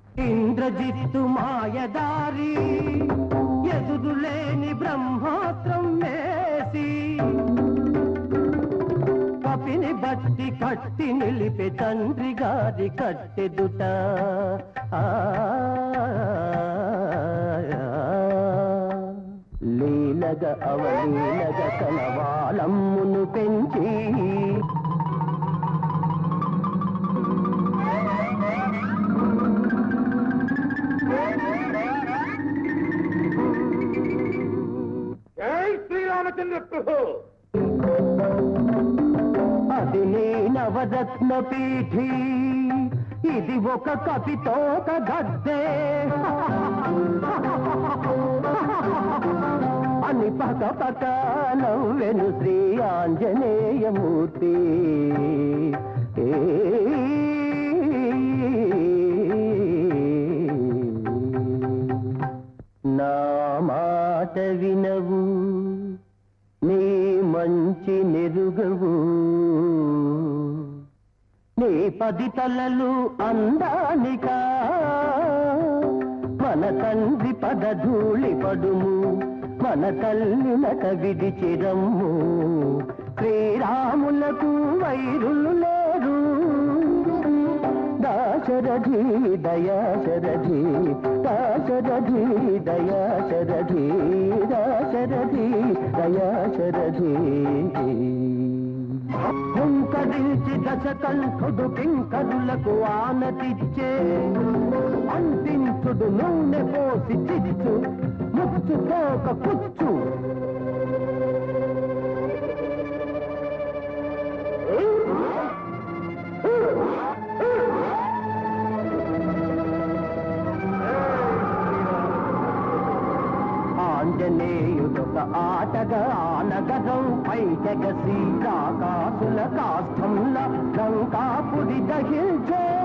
ఇంద్రజిత్తు మాయదారి ఎదురులేని బ్రహ్మాస్త్రం వేసి కపిని బట్టి కట్టి నిలిపే తండ్రి గారి కట్టెదుట ఆ, లీలగ అవలీలగ కలవాళమ్మును పెంచి జై శ్రీరామచంద్ర ప్రభు అది నీ నవరత్న పీఠి ఇది ఒక కపితోక గద్దే అని పక పక నవ్వెను శ్రీ ఆంజనేయమూర్తి నా మాట వినవు నీ మంచి నెరుగవు నీ పది తలలు అందానికా మన తండ్రి పదధూళి పడుము మన తల్లి నట విడిచిరమ్ము శ్రీరాములకు వైరులు లేరు దాశరథి దయాశరథి దాశరథి దయాశరథి దాశరథి దయాశరథి హుంకరించి దశకంఠుడు కింకరులకు ఆనతిచ్చే అంటించుడు నూనె పోసి చిచ్చు ముచ్చు తోక కుచ్చు ఆంజనేయుడొక ఆటగా ఆనగరం పై జగసి రాకాసుల కాష్టంల లంకాపురి దహించే